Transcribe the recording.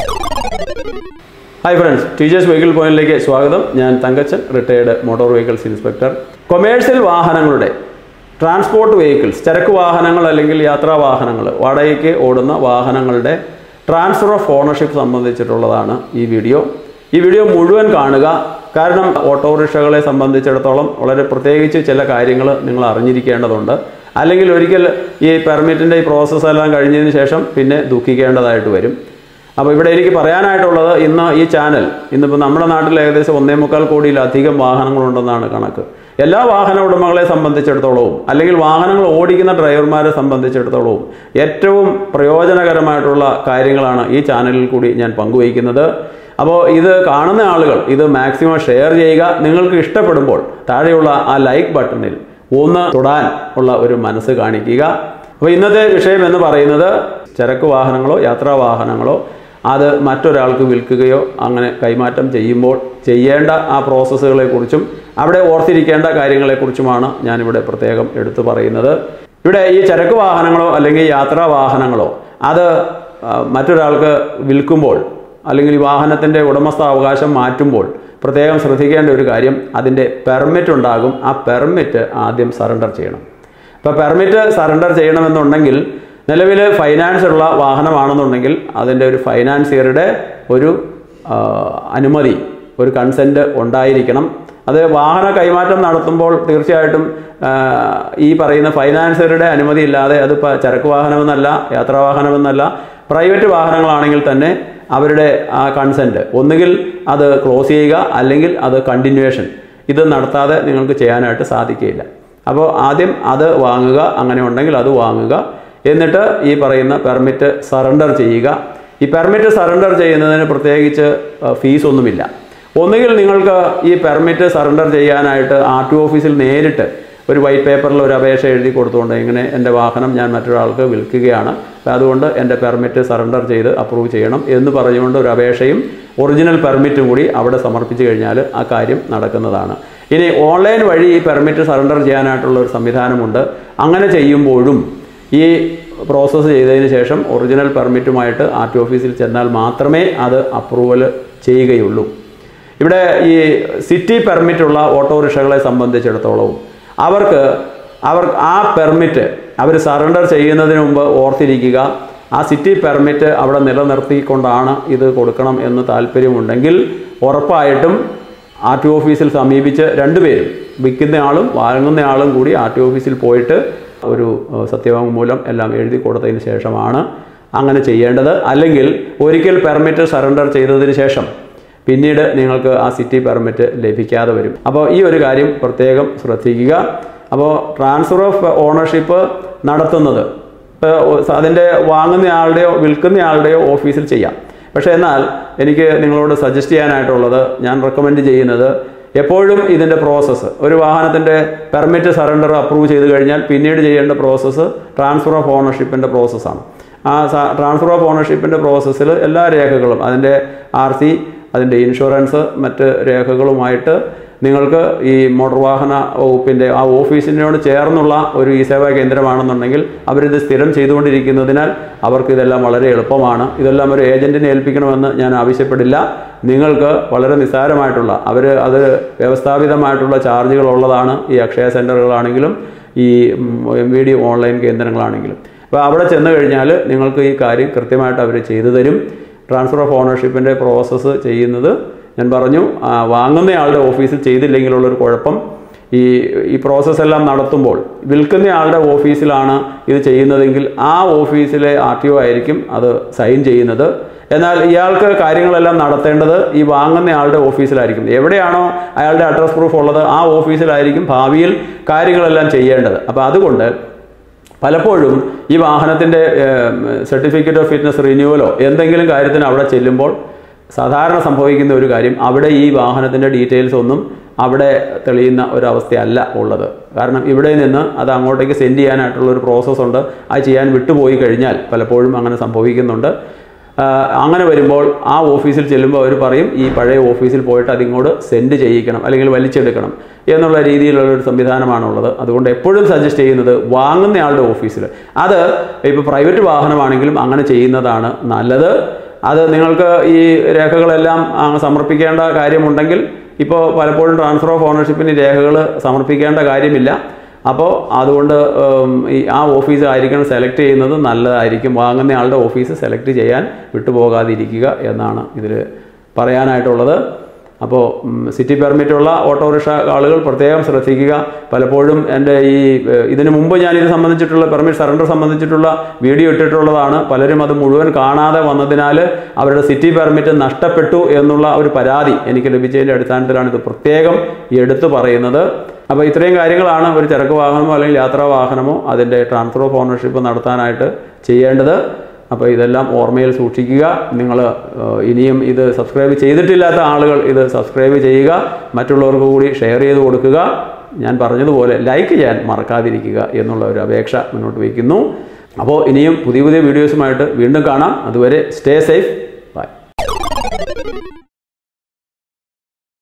hi friends teachers vehicle പോയിന്റിലേക്ക് സ്വാഗതം ഞാൻ Thankachan retired motor vehicles inspector commercial വാഹനങ്ങളുടെ ട്രാൻസ്പോർട്ട് വെഹിക്കിൾസ് ചരക്ക് വാഹനങ്ങൾ അല്ലെങ്കിൽ യാത്രാ വാഹനങ്ങൾ വാടകയ്ക്ക് ഓടുന്ന വാഹനങ്ങളുടെ ട്രാൻസ്ഫർ ഓഫ് ഓണർഷിപ്പ് സംബന്ധിച്ചിട്ടുള്ളതാണ് ഈ വീഡിയോ ഈ വീഡിയോ മുഴുവൻ കാണുക കാരണം ഓട്ടോറിക്ഷകളെ സംബന്ധിച്ചിടത്തോളം വളരെ പ്രത്യേകിച്ച് ചില കാര്യങ്ങൾ നിങ്ങൾ അറിഞ്ഞിരിക്കേണ്ടതുണ്ട് അല്ലെങ്കിൽ ഒരിക്കൽ ഈ പെർമിറ്റിൻ്റെ ഈ പ്രോസസ്സ് എല്ലാം കഴിഞ്ഞതിന് ശേഷം പിന്നെ ദുഃഖിക്കേണ്ടതായിട്ട് വരും അപ്പോൾ ഇവിടെ എനിക്ക് പറയാനായിട്ടുള്ളത് ഇന്ന് ഈ ചാനൽ ഇന്നിപ്പോൾ നമ്മുടെ നാട്ടിൽ ഏകദേശം ഒന്നേ മുക്കാൽ കോടിയിലധികം വാഹനങ്ങളുണ്ടെന്നാണ് കണക്ക് എല്ലാ വാഹന ഉടമകളെ സംബന്ധിച്ചിടത്തോളവും അല്ലെങ്കിൽ വാഹനങ്ങൾ ഓടിക്കുന്ന ഡ്രൈവർമാരെ സംബന്ധിച്ചിടത്തോളവും ഏറ്റവും പ്രയോജനകരമായിട്ടുള്ള കാര്യങ്ങളാണ് ഈ ചാനലിൽ കൂടി ഞാൻ പങ്കുവയ്ക്കുന്നത് അപ്പോൾ ഇത് കാണുന്ന ആളുകൾ ഇത് മാക്സിമം ഷെയർ ചെയ്യുക നിങ്ങൾക്ക് ഇഷ്ടപ്പെടുമ്പോൾ താഴെയുള്ള ആ ലൈക്ക് ബട്ടണിൽ ഒന്ന് തൊടാൻ ഉള്ള ഒരു മനസ്സ് കാണിക്കുക അപ്പോൾ ഇന്നത്തെ വിഷയം എന്ന് പറയുന്നത് ചരക്ക് വാഹനങ്ങളോ യാത്രാ വാഹനങ്ങളോ അത് മറ്റൊരാൾക്ക് വിൽക്കുകയോ അങ്ങനെ കൈമാറ്റം ചെയ്യുമ്പോൾ ചെയ്യേണ്ട ആ പ്രോസസ്സുകളെക്കുറിച്ചും അവിടെ ഓർത്തിരിക്കേണ്ട കാര്യങ്ങളെക്കുറിച്ചുമാണ് ഞാനിവിടെ പ്രത്യേകം എടുത്തു പറയുന്നത് ഇവിടെ ഈ ചരക്ക് വാഹനങ്ങളോ അല്ലെങ്കിൽ യാത്രാ വാഹനങ്ങളോ അത് ആ, മറ്റൊരാൾക്ക് വിൽക്കുമ്പോൾ അല്ലെങ്കിൽ ഈ വാഹനത്തിൻ്റെ ഉടമസ്ഥാവകാശം മാറ്റുമ്പോൾ പ്രത്യേകം ശ്രദ്ധിക്കേണ്ട ഒരു കാര്യം അതിൻ്റെ പെർമിറ്റ് ഉണ്ടാകും ആ പെർമിറ്റ് ആദ്യം സറണ്ടർ ചെയ്യണം ഇപ്പോൾ പെർമിറ്റ് സറണ്ടർ ചെയ്യണമെന്നുണ്ടെങ്കിൽ നിലവിൽ ഫൈനാൻസ് ഉള്ള വാഹനമാണെന്നുണ്ടെങ്കിൽ അതിൻ്റെ ഒരു ഫൈനാൻസിയറുടെ ഒരു ആ, അനുമതി ഒരു കൺസെൻറ്റ് ഉണ്ടായിരിക്കണം അത് വാഹന കൈമാറ്റം നടത്തുമ്പോൾ തീർച്ചയായിട്ടും ആ, ഈ പറയുന്ന ഫൈനാൻസിയറുടെ അനുമതി ഇല്ലാതെ അത് പ- ചരക്ക് വാഹനമെന്നല്ല യാത്രാ വാഹനമെന്നല്ല പ്രൈവറ്റ് വാഹനങ്ങളാണെങ്കിൽ തന്നെ അവരുടെ ആ കൺസെൻറ്റ് ഒന്നുകിൽ അത് ക്ലോസ് ചെയ്യുക അല്ലെങ്കിൽ അത് കണ്ടിന്യൂവേഷൻ ഇത് നടത്താതെ നിങ്ങൾക്ക് ചെയ്യാനായിട്ട് സാധിക്കുകയില്ല അപ്പോൾ ആദ്യം അത് വാങ്ങുക അങ്ങനെ ഉണ്ടെങ്കിൽ അത് വാങ്ങുക എന്നിട്ട് ഈ പറയുന്ന പെർമിറ്റ് സറണ്ടർ ചെയ്യുക ഈ പെർമിറ്റ് സറണ്ടർ ചെയ്യുന്നതിന് പ്രത്യേകിച്ച് ഫീസ് ഒന്നുമില്ല ഒന്നുകിൽ നിങ്ങൾക്ക് ഈ പെർമിറ്റ് സറണ്ടർ ചെയ്യാനായിട്ട് ആർ ടി ഓഫീസിൽ നേരിട്ട് ഒരു വൈറ്റ് പേപ്പറിൽ ഒരു അപേക്ഷ എഴുതി കൊടുത്തുകൊണ്ട് ഇങ്ങനെ എൻ്റെ വാഹനം ഞാൻ മറ്റൊരാൾക്ക് വിൽക്കുകയാണ് അപ്പോൾ അതുകൊണ്ട് എൻ്റെ പെർമിറ്റ് സറണ്ടർ ചെയ്ത് അപ്രൂവ് ചെയ്യണം എന്ന് പറഞ്ഞുകൊണ്ട് ഒരു അപേക്ഷയും ഒറിജിനൽ പെർമിറ്റും കൂടി അവിടെ സമർപ്പിച്ചു കഴിഞ്ഞാൽ ആ കാര്യം നടക്കുന്നതാണ് ഇനി ഓൺലൈൻ വഴി ഈ പെർമിറ്റ് സറണ്ടർ ചെയ്യാനായിട്ടുള്ള ഒരു സംവിധാനമുണ്ട് അങ്ങനെ ചെയ്യുമ്പോഴും ഈ പ്രോസസ്സ് ചെയ്തതിന് ശേഷം ഒറിജിനൽ പെർമിറ്റുമായിട്ട് ആർ ടി ഓഫീസിൽ ചെന്നാൽ മാത്രമേ അത് അപ്രൂവൽ ചെയ്യുകയുള്ളൂ ഇവിടെ ഈ സിറ്റി പെർമിറ്റ് ഉള്ള ഓട്ടോറിക്ഷകളെ സംബന്ധിച്ചിടത്തോളവും അവർക്ക് അവർ ആ പെർമിറ്റ് അവർ സറണ്ടർ ചെയ്യുന്നതിന് മുമ്പ് ഓർത്തിരിക്കുക ആ സിറ്റി പെർമിറ്റ് അവിടെ നിലനിർത്തിക്കൊണ്ടാണ് ഇത് കൊടുക്കണം എന്ന് താല്പര്യമുണ്ടെങ്കിൽ ഉറപ്പായിട്ടും ആർ ടി ഓഫീസിൽ സമീപിച്ച് രണ്ടുപേരും വിൽക്കുന്ന ആളും വാങ്ങുന്ന ആളും കൂടി ആർ ടി ഓഫീസിൽ പോയിട്ട് ഒരു ഏഹ്, സത്യവാങ്മൂലം എല്ലാം എഴുതി കൊടുത്തതിന് ശേഷമാണ് അങ്ങനെ ചെയ്യേണ്ടത് അല്ലെങ്കിൽ ഒരിക്കൽ പെർമിറ്റ് സറണ്ടർ ചെയ്തതിന് ശേഷം പിന്നീട് നിങ്ങൾക്ക് ആ സിറ്റി പെർമിറ്റ് ലഭിക്കാതെ വരും അപ്പോൾ ഈ ഒരു കാര്യം പ്രത്യേകം ശ്രദ്ധിക്കുക അപ്പോൾ ട്രാൻസ്ഫർ ഓഫ് ഓണർഷിപ്പ് നടത്തുന്നത് ഇപ്പോൾ അതിൻ്റെ വാങ്ങുന്ന ആളുടെയോ വിൽക്കുന്ന ആളുടെയോ ഓഫീസിൽ ചെയ്യാം പക്ഷേ എന്നാൽ എനിക്ക് നിങ്ങളോട് സജസ്റ്റ് ചെയ്യാനായിട്ടുള്ളത് ഞാൻ റെക്കമെൻഡ് ചെയ്യുന്നത് എപ്പോഴും ഇതിൻ്റെ പ്രോസസ്സ് ഒരു വാഹനത്തിൻ്റെ പെർമിറ്റ് സറണ്ടർ അപ്രൂവ് ചെയ്ത് കഴിഞ്ഞാൽ പിന്നീട് ചെയ്യേണ്ട പ്രോസസ്സ് ട്രാൻസ്ഫർ ഓഫ് ഓണർഷിപ്പിൻ്റെ പ്രോസസ്സാണ് ആ ട്രാൻസ്ഫർ ഓഫ് ഓണർഷിപ്പിൻ്റെ പ്രോസസ്സിൽ എല്ലാ രേഖകളും അതിൻ്റെ ആർ സി അതിൻ്റെ ഇൻഷുറൻസ് മറ്റ് രേഖകളുമായിട്ട് നിങ്ങൾക്ക് ഈ മോട്ടോർ വാഹന വകുപ്പിൻ്റെ ആ ഓഫീസിനോട് ചേർന്നുള്ള ഒരു ഇ സേവാ കേന്ദ്രമാണെന്നുണ്ടെങ്കിൽ അവരിത് സ്ഥിരം ചെയ്തുകൊണ്ടിരിക്കുന്നതിനാൽ അവർക്ക് ഇതെല്ലാം വളരെ എളുപ്പമാണ് ഇതെല്ലാം ഒരു ഏജൻറ്റിനെ ഏൽപ്പിക്കണമെന്ന് ഞാൻ ആവശ്യപ്പെടില്ല നിങ്ങൾക്ക് വളരെ നിസ്സാരമായിട്ടുള്ള അവർ അത് വ്യവസ്ഥാപിതമായിട്ടുള്ള ചാർജുകൾ ഉള്ളതാണ് ഈ അക്ഷയ സെൻറ്ററുകളാണെങ്കിലും ഈ എം വി ഡി ഓൺലൈൻ കേന്ദ്രങ്ങളാണെങ്കിലും അപ്പോൾ അവിടെ ചെന്ന് കഴിഞ്ഞാൽ നിങ്ങൾക്ക് ഈ കാര്യം കൃത്യമായിട്ട് അവർ ചെയ്തു തരും ട്രാൻസ്ഫർ ഓഫ് ഓണർഷിപ്പിൻ്റെ പ്രോസസ്സ് ചെയ്യുന്നത് ഞാൻ പറഞ്ഞു ആ, വാങ്ങുന്നയാളുടെ ഓഫീസിൽ ചെയ്തില്ലെങ്കിലുള്ളൊരു കുഴപ്പം ഈ ഈ പ്രോസസ്സ് എല്ലാം നടത്തുമ്പോൾ വിൽക്കുന്ന ആളുടെ ഓഫീസിലാണ് ഇത് ചെയ്യുന്നതെങ്കിൽ ആ ഓഫീസിലെ ആർ ടി ഒ ആയിരിക്കും അത് സൈൻ ചെയ്യുന്നത് എന്നാൽ ഇയാൾക്ക് കാര്യങ്ങളെല്ലാം നടത്തേണ്ടത് ഈ വാങ്ങുന്ന ആളുടെ ഓഫീസിലായിരിക്കും എവിടെയാണോ അയാളുടെ അഡ്രസ് പ്രൂഫ് ഉള്ളത് ആ ഓഫീസിലായിരിക്കും ഭാവിയിൽ കാര്യങ്ങളെല്ലാം ചെയ്യേണ്ടത് അപ്പോൾ അതുകൊണ്ട് പലപ്പോഴും ഈ വാഹനത്തിൻ്റെ സർട്ടിഫിക്കറ്റ് ഓഫ് ഫിറ്റ്നസ് റിന്യൂവലോ എന്തെങ്കിലും കാര്യത്തിന് അവിടെ ചെല്ലുമ്പോൾ സാധാരണ സംഭവിക്കുന്ന ഒരു കാര്യം അവിടെ ഈ വാഹനത്തിൻ്റെ ഡീറ്റെയിൽസ് ഒന്നും അവിടെ തെളിയുന്ന ഒരവസ്ഥയല്ല ഉള്ളത് കാരണം ഇവിടെ നിന്ന് അത് അങ്ങോട്ടേക്ക് സെൻഡ് ചെയ്യാനായിട്ടുള്ള ഒരു പ്രോസസ്സ് ഉണ്ട് അത് ചെയ്യാൻ വിട്ടുപോയി കഴിഞ്ഞാൽ പലപ്പോഴും അങ്ങനെ സംഭവിക്കുന്നുണ്ട് ആ, അങ്ങനെ വരുമ്പോൾ ആ ഓഫീസിൽ ചെല്ലുമ്പോൾ അവർ പറയും ഈ പഴയ ഓഫീസിൽ പോയിട്ട് അതിങ്ങോട്ട് സെൻഡ് ചെയ്യിക്കണം അല്ലെങ്കിൽ വലിച്ചെടുക്കണം എന്നുള്ള രീതിയിലുള്ള ഒരു സംവിധാനമാണുള്ളത് അതുകൊണ്ട് എപ്പോഴും സജസ്റ്റ് ചെയ്യുന്നത് വാങ്ങുന്നയാളുടെ ഓഫീസിൽ അത് ഇപ്പോൾ പ്രൈവറ്റ് വാഹനമാണെങ്കിലും അങ്ങനെ ചെയ്യുന്നതാണ് നല്ലത് അത് നിങ്ങൾക്ക് ഈ രേഖകളെല്ലാം ആ, സമർപ്പിക്കേണ്ട കാര്യമുണ്ടെങ്കിൽ ഇപ്പോൾ പലപ്പോഴും ട്രാൻസ്ഫർ ഓഫ് ഓണർഷിപ്പിന് രേഖകൾ സമർപ്പിക്കേണ്ട കാര്യമില്ല അപ്പോൾ അതുകൊണ്ട് ഉം, ഈ ആ ഓഫീസ് ആയിരിക്കണം സെലക്ട് ചെയ്യുന്നത് നല്ലതായിരിക്കും വാങ്ങുന്ന ആളുടെ ഓഫീസ് സെലക്ട് ചെയ്യാൻ വിട്ടുപോകാതിരിക്കുക എന്നാണ് ഇതിൽ പറയാനായിട്ടുള്ളത് അപ്പോൾ ഉം, സിറ്റി പെർമിറ്റ് ഉള്ള ഓട്ടോറിക്ഷ ആളുകൾ പ്രത്യേകം ശ്രദ്ധിക്കുക പലപ്പോഴും എൻ്റെ ഈ ഏഹ്, ഇതിനു മുമ്പ് ഞാൻ ഇത് സംബന്ധിച്ചിട്ടുള്ള പെർമിറ്റ് സറണ്ടർ സംബന്ധിച്ചിട്ടുള്ള വീഡിയോ ഇട്ടിട്ടുള്ളതാണ് പലരും അത് മുഴുവൻ കാണാതെ വന്നതിനാൽ അവരുടെ സിറ്റി പെർമിറ്റ് നഷ്ടപ്പെട്ടു എന്നുള്ള ഒരു പരാതി എനിക്ക് ലഭിച്ചതിൻ്റെ അടിസ്ഥാനത്തിലാണ് ഇത് പ്രത്യേകം എടുത്തു പറയുന്നത് അപ്പോൾ ഇത്രയും കാര്യങ്ങളാണ് ഒരു ചരക്ക് വാഹനമോ അല്ലെങ്കിൽ യാത്രാ വാഹനമോ അതിൻ്റെ ട്രാൻസ്ഫർ ഓഫ് ഓണർഷിപ്പ് നടത്താനായിട്ട് ചെയ്യേണ്ടത് അപ്പോൾ ഇതെല്ലാം ഓർമ്മയിൽ സൂക്ഷിക്കുക നിങ്ങൾ ഇനിയും ഇത് സബ്സ്ക്രൈബ് ചെയ്തിട്ടില്ലാത്ത ആളുകൾ ഇത് സബ്സ്ക്രൈബ് ചെയ്യുക മറ്റുള്ളവർക്ക് കൂടി ഷെയർ ചെയ്ത് കൊടുക്കുക ഞാൻ പറഞ്ഞതുപോലെ ലൈക്ക് ചെയ്യാൻ മറക്കാതിരിക്കുക എന്നുള്ള ഒരു അപേക്ഷ മുന്നോട്ട് വയ്ക്കുന്നു അപ്പോൾ ഇനിയും പുതിയ പുതിയ വീഡിയോസുമായിട്ട് വീണ്ടും കാണാം അതുവരെ സ്റ്റേ സേഫ് ബൈ